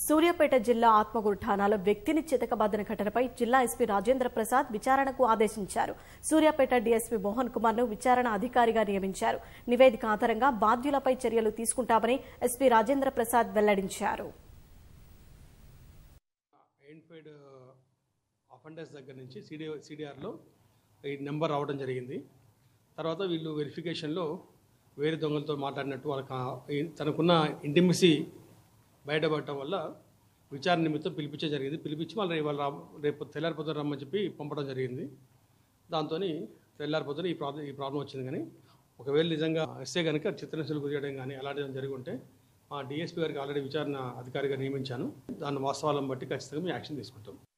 సూర్యాపేట జిల్లా ఆత్మగూరు ఠాణాలో వ్యక్తిని చితకబాదిన ఘటనపై జిల్లా ఎస్పీ రాజేంద్ర ప్రసాద్ విచారణకు ఆదేశించారు సూర్యాపేట డీఎస్పీ మోహన్ కుమార్ ను విచారణ అధికారిగా నియమించారు నివేదిక ఆధారంగా బాధ్యులపై చర్యలు తీసుకుంటామని ఎస్పీ రాజేంద్ర ప్రసాద్ వెల్లడించారు ఐడెంటిఫైడ్ అఫెండర్స్ దగ్గర నుంచి సిడి సిడిఆర్లో ఈ నెంబర్ రావడం జరిగింది తర్వాత వీళ్ళు వెరిఫికేషన్లో వేరే దొంగలతో మాట్లాడినట్టు వాళ్ళకి ఆ- ఈ- తనకున్న ఇంటిమిసి బయటపడటం వల్ల విచారణ నిమిత్తం పిలిపించే జరిగింది పిలిపించి వాళ్ళు రేపు రా రేపు తెల్లారిపోతే రమ్మని చెప్పి పంపడం జరిగింది దాంతో తెల్లారిపోతే ఈ ప్రాబ్లం ఈ ప్రాబ్లం వచ్చింది కానీ ఒకవేళ నిజంగా ఎస్ఏ కనుక చిత్రహింసలు గురి చేయడం కానీ అలాంటిది జరిగి ఉంటే మా డిఎస్పీ గారికి ఆల్రెడీ విచారణ అధికారిగా నియమించాను దాని వాస్తవాలను బట్టి ఖచ్చితంగా మేము యాక్షన్ తీసుకుంటాం